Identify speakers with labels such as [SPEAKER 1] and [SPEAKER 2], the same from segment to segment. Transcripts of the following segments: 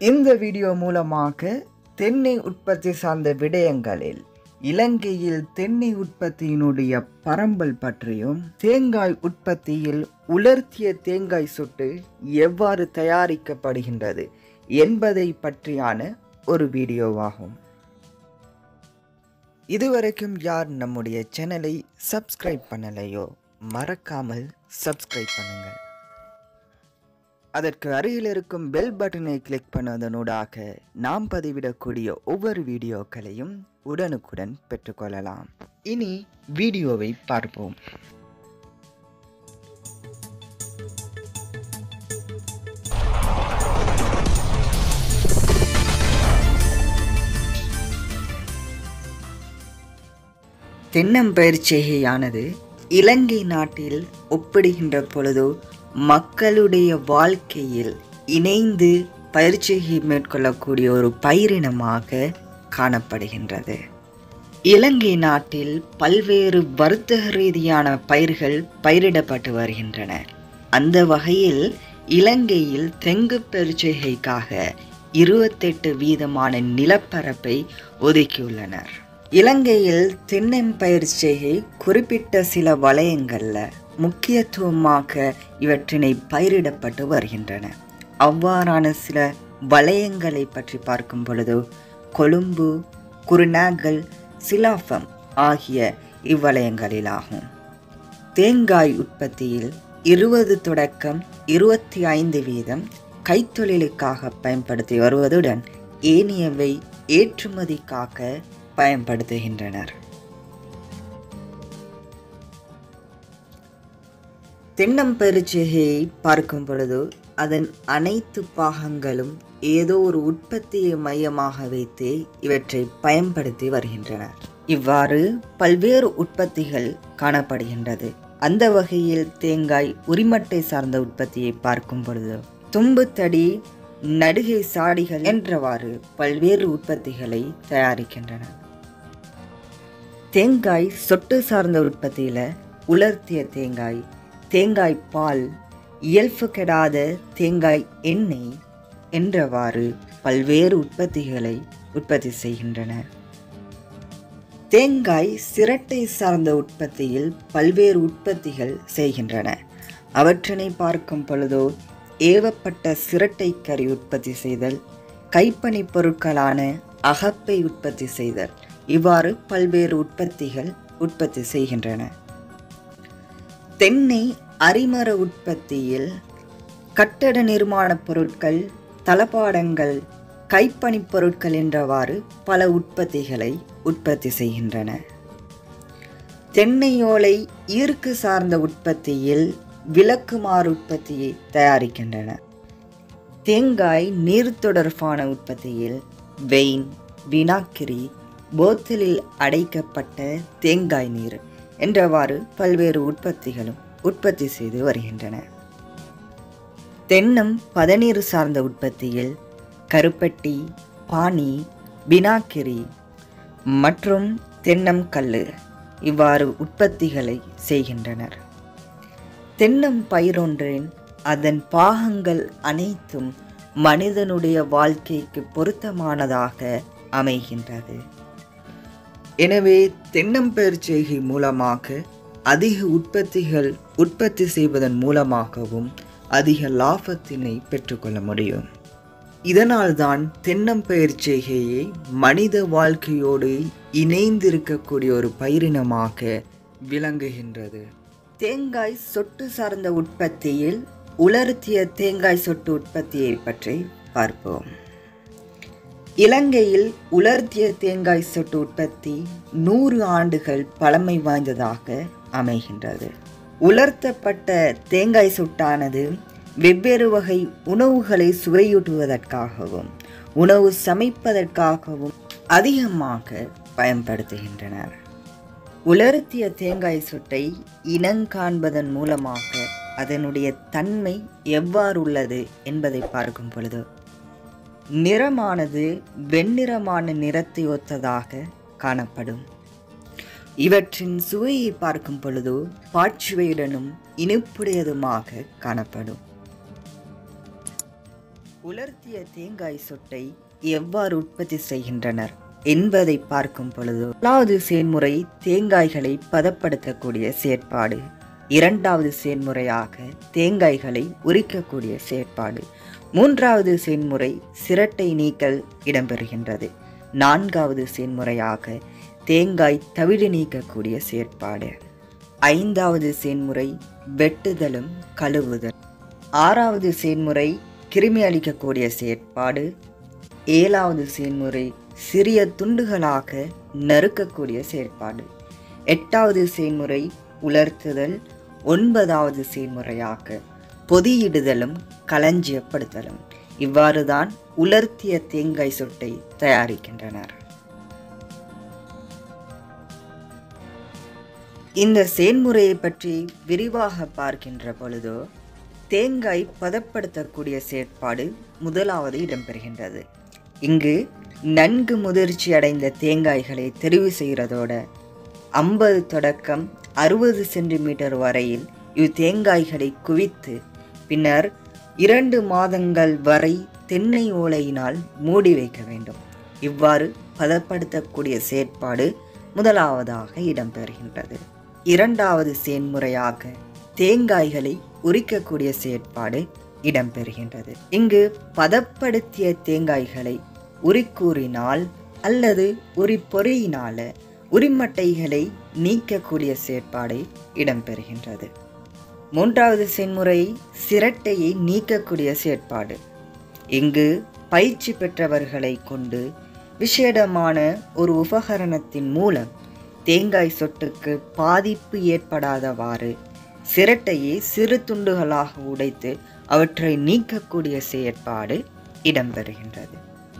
[SPEAKER 1] இந்த வீடியோ மூலமாக தென்னை உற்பத்தி சார்ந்த விடயங்களில் இலங்கையில் தென்னை உற்பத்தியினுடைய பரம்பல் பற்றியும் தேங்காய் உற்பத்தியில் உலர்த்திய தேங்காய் சுட்டு எவ்வாறு தயாரிக்கப்படுகின்றது என்பதை பற்றியான ஒரு வீடியோவாகும் இதுவரைக்கும் யார் நம்முடைய சேனலை சப்ஸ்கிரைப் பண்ணலையோ மறக்காமல் சப்ஸ்கிரைப் பண்ணுங்கள் அதற்கு அருகில் இருக்கும் பெல் பட்டனை கிளிக் பண்ணுவதனூடாக நாம் பதிவிடக்கூடிய ஒவ்வொரு வீடியோக்களையும் உடனுக்குடன் பெற்றுக்கொள்ளலாம் இனி வீடியோவை பார்ப்போம் தென்னம்பயிர் செய்கையானது இலங்கை நாட்டில் ஒப்பிடுகின்ற பொழுது மக்களுடைய வாழ்க்கையில் இணைந்து பயிற்சியை மேற்கொள்ளக்கூடிய ஒரு பயிரினமாக காணப்படுகின்றது இலங்கை நாட்டில் பல்வேறு வர்த்தக ரீதியான பயிர்கள் பயிரிடப்பட்டு வருகின்றன அந்த வகையில் இலங்கையில் தெங்கு பயிற்சிகைக்காக இருபத்தெட்டு வீதமான நிலப்பரப்பை ஒதுக்கியுள்ளனர் இலங்கையில் தென்னம்பயிர் செய்கை குறிப்பிட்ட சில வலயங்களில் முக்கியத்துவமாக இவற்றினை பயிரிடப்பட்டு வருகின்றன அவ்வாறான சில வலயங்களை பற்றி பார்க்கும் பொழுது கொழும்பு குருநாகல் சிலாஃபம் ஆகிய இவ்வலயங்களிலாகும் தேங்காய் உற்பத்தியில் இருபது தொடக்கம் இருபத்தி ஐந்து வீதம் கைத்தொழிலுக்காக பயன்படுத்தி வருவதுடன் ஏனியவை ஏற்றுமதிக்காக பயன்படுத்துகின்றனர் தென்னம்பெருச்சிகையை பார்க்கும் பொழுது அதன் அனைத்து பாகங்களும் ஏதோ ஒரு உற்பத்தியை மையமாக வைத்து இவற்றை பயன்படுத்தி வருகின்றனர் இவ்வாறு பல்வேறு உற்பத்திகள் காணப்படுகின்றது அந்த வகையில் தேங்காய் உரிமட்டை சார்ந்த உற்பத்தியை பார்க்கும் பொழுது தும்புத்தடி நடுகை சாடிகள் என்றவாறு பல்வேறு உற்பத்திகளை தயாரிக்கின்றன தேங்காய் சொட்டு சார்ந்த உற்பத்தியில் உலர்த்திய தேங்காய் தேங்காய் பால் இயல்பு கெடாத தேங்காய் எண்ணெய் என்றவாறு பல்வேறு உற்பத்திகளை உற்பத்தி செய்கின்றன தேங்காய் சிரட்டை சார்ந்த உற்பத்தியில் பல்வேறு உற்பத்திகள் செய்கின்றன அவற்றினை பார்க்கும் பொழுதோ ஏவப்பட்ட சிரட்டை கறி உற்பத்தி செய்தல் கைப்பணிப் பொருட்களான அகப்பை உற்பத்தி செய்தல் இவ்வாறு பல்வேறு உற்பத்திகள் உற்பத்தி செய்கின்றன தென்னை அரிமர உற்பத்தியில் கட்டட நிர்மாணப் பொருட்கள் தளபாடங்கள் கைப்பணிப் பொருட்கள் என்றவாறு பல உற்பத்திகளை உற்பத்தி செய்கின்றன தென்னையோலை ஈர்க்கு சார்ந்த உற்பத்தியில் விளக்குமாறு உற்பத்தியை தயாரிக்கின்றன தேங்காய் நீர் தொடர்பான உற்பத்தியில் வெயின் வினாக்கிரி போத்தலில் அடைக்கப்பட்ட தேங்காய் நீர் என்றவாறு பல்வேறு உற்பத்திகளும் உற்பத்தி செய்து வருகின்றன தென்னம் பதநீர் சார்ந்த உற்பத்தியில் கருப்பட்டி பானி பினாக்கிரி மற்றும் தென்னம் கல்லு இவ்வாறு உற்பத்திகளை செய்கின்றனர் தென்னம் பயிரொன்றின் அதன் பாகங்கள் அனைத்தும் மனிதனுடைய வாழ்க்கைக்கு பொருத்தமானதாக அமைகின்றது எனவே தென்னம்பயிர் செய்கை மூலமாக அதிக உற்பத்திகள் உற்பத்தி செய்வதன் மூலமாகவும் அதிக லாபத்தினை பெற்றுக்கொள்ள முடியும் இதனால்தான் தென்னம்பயிர் செய்கையை மனித வாழ்க்கையோடு இணைந்திருக்கக்கூடிய ஒரு பயிரினமாக விளங்குகின்றது தேங்காய் சொட்டு சார்ந்த உற்பத்தியில் உலர்த்திய தேங்காய் சொட்டு உற்பத்தியை பற்றி பார்ப்போம் இலங்கையில் உலர்த்திய தேங்காய் சொட்டு உற்பத்தி நூறு ஆண்டுகள் பழமை வாய்ந்ததாக அமைகின்றது உலர்த்தப்பட்ட தேங்காய் சொட்டானது வெவ்வேறு வகை உணவுகளை சுவையூட்டுவதற்காகவும் உணவு சமைப்பதற்காகவும் அதிகமாக பயன்படுத்துகின்றனர் உலர்த்திய தேங்காய் சொட்டை இனங்காண்பதன் மூலமாக அதனுடைய தன்மை எவ்வாறு உள்ளது என்பதை பார்க்கும் பொழுது நிறமானது வெண்ணிறமான நிறத்தை ஒத்ததாக காணப்படும் இவற்றின் சுவையை பார்க்கும் பொழுது பாட்சுவையுடனும் இனிப்புடையதுமாக காணப்படும் உலர்த்திய தேங்காய் சொட்டை எவ்வாறு உற்பத்தி செய்கின்றனர் என்பதை பார்க்கும் பொழுது முதலாவது செயல்முறை தேங்காய்களை பதப்படுத்தக்கூடிய செயற்பாடு இரண்டாவது செயல்முறையாக தேங்காய்களை உரிக்கக்கூடிய செயற்பாடு மூன்றாவது செயல்முறை சிரட்டை நீக்கல் இடம்பெறுகின்றது நான்காவது செயல்முறையாக தேங்காய் தவிடு நீக்கக்கூடிய செயற்பாடு ஐந்தாவது செயல்முறை வெட்டுதலும் கழுவுதல் ஆறாவது செயல்முறை கிருமி அளிக்கக்கூடிய செயற்பாடு ஏழாவது செயல்முறை சிறிய துண்டுகளாக நறுக்கக்கூடிய செயற்பாடு எட்டாவது செயல்முறை உலர்த்துதல் ஒன்பதாவது செயல்முறையாக பொதியிடுதலும் களஞ்சியப்படுத்தலும் இவ்வாறுதான் உலர்த்திய தேங்காய் சொட்டை தயாரிக்கின்றனர் இந்த செயல்முறையை பற்றி விரிவாக பார்க்கின்ற பொழுதோ தேங்காய் பதப்படுத்தக்கூடிய செயற்பாடு முதலாவது இடம்பெறுகின்றது இங்கு நன்கு முதிர்ச்சி அடைந்த தேங்காய்களை தெரிவு செய்கிறதோட ஐம்பது தொடக்கம் அறுபது சென்டிமீட்டர் வரையில் இவ் தேங்காய்களை குவித்து பின்னர் இரண்டு மாதங்கள் வரை தென்னை ஓலையினால் மூடி வைக்க வேண்டும் இவ்வாறு பதப்படுத்தக்கூடிய செயற்பாடு முதலாவதாக இடம்பெறுகின்றது இரண்டாவது செயல்முறையாக தேங்காய்களை உரிக்கக்கூடிய செயற்பாடு இடம்பெறுகின்றது இங்கு பதப்படுத்திய தேங்காய்களை உரிக்கூறினால் அல்லது உரி பொறியினால உரிமட்டைகளை நீக்கக்கூடிய செயற்பாடு இடம்பெறுகின்றது மூன்றாவது செயல்முறை சிரட்டையை நீக்கக்கூடிய செயற்பாடு இங்கு பயிற்சி பெற்றவர்களை கொண்டு விசேடமான ஒரு உபகரணத்தின் மூலம் தேங்காய் சொட்டுக்கு பாதிப்பு ஏற்படாதவாறு சிரட்டையை சிறு துண்டுகளாக உடைத்து அவற்றை நீக்கக்கூடிய செயற்பாடு இடம்பெறுகின்றது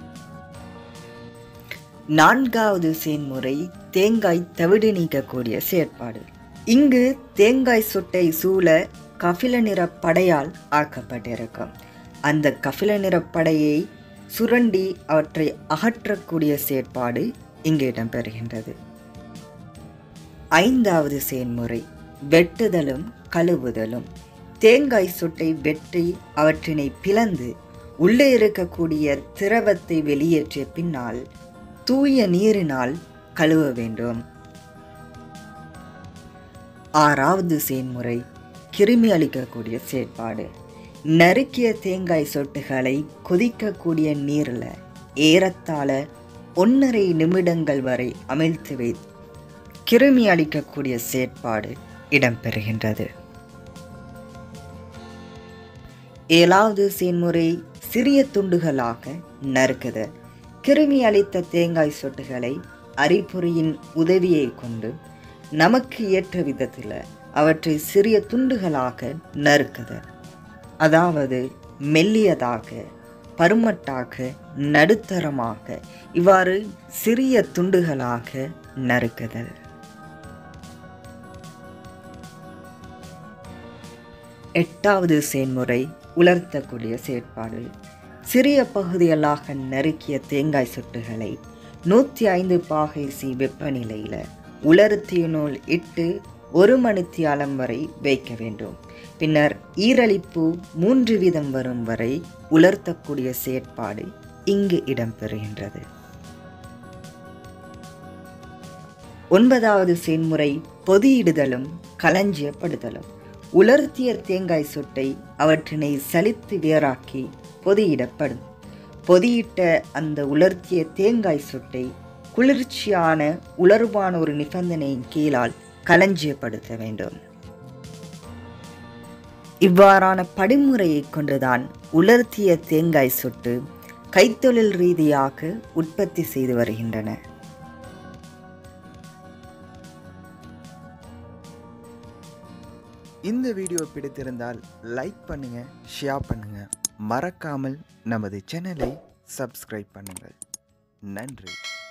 [SPEAKER 1] நான்காவது செயல்முறை தேங்காய் தவிடு நீக்கக்கூடிய செயற்பாடு இங்கு தேங்காய் சொட்டை சூழ கபில நிற படையால் ஆக்கப்பட்டிருக்கும் அந்த கபில நிற படையை சுரண்டி அவற்றை அகற்றக்கூடிய செயற்பாடு இங்கு இடம்பெறுகின்றது ஐந்தாவது செயல்முறை வெட்டுதலும் கழுவுதலும் தேங்காய் சொட்டை வெட்டி அவற்றினை பிளந்து உள்ளே இருக்கக்கூடிய திரவத்தை வெளியேற்றிய பின்னால் தூய நீரினால் கழுவ வேண்டும் ஆறாவது செயல்முறை கிருமி அளிக்கக்கூடிய செயற்பாடு நறுக்கிய தேங்காய் சொட்டுகளை கொதிக்கக்கூடிய நீரில் ஏறத்தாழ ஒன்றரை நிமிடங்கள் வரை அமிழ்த்து வை கிருமி அளிக்கக்கூடிய செயற்பாடு இடம்பெறுகின்றது ஏழாவது செயல்முறை சிறிய துண்டுகளாக நறுக்குதல் கிருமி அளித்த தேங்காய் சொட்டுகளை அரிபொறியின் உதவியை கொண்டு நமக்கு ஏற்ற விதத்தில் அவற்றை சிறிய துண்டுகளாக நறுக்குதல் அதாவது மெல்லியதாக பருமட்டாக நடுத்தரமாக இவ்வாறு சிறிய துண்டுகளாக நறுக்குதல் எட்டாவது செயல்முறை உலர்த்தக்கூடிய செயற்பாடு சிறிய பகுதிகளாக நறுக்கிய தேங்காய் சொட்டுகளை நூற்றி ஐந்து பாகை சி வெப்பநிலையில் உலர்த்தியினுள் இட்டு ஒரு மணித்தியாலம் வரை வைக்க வேண்டும் பின்னர் ஈரலிப்பு மூன்று வீதம் வரும் வரை உலர்த்தக்கூடிய செயற்பாடு இங்கு இடம்பெறுகின்றது ஒன்பதாவது செயல்முறை பொதியிடுதலும் களஞ்சியப்படுதலும் உலர்த்திய தேங்காய் சொட்டை அவற்றினை சலித்து வேறாக்கி பொதியிடப்படும் பொதியிட்ட அந்த உலர்த்திய தேங்காய் சொட்டை குளிர்ச்சியான உலர்வான ஒரு நிபந்தனையின் கீழால் களஞ்சியப்படுத்த வேண்டும் இவ்வாறான படிமுறையை கொண்டுதான் உலர்த்திய தேங்காய் சொட்டு கைத்தொழில் ரீதியாக உற்பத்தி செய்து வருகின்றன
[SPEAKER 2] இந்த வீடியோ பிடித்திருந்தால் லைக் பண்ணுங்க ஷேர் பண்ணுங்க மறக்காமல் நமது சேனலை சப்ஸ்கிரைப் பண்ணுங்கள் நன்றி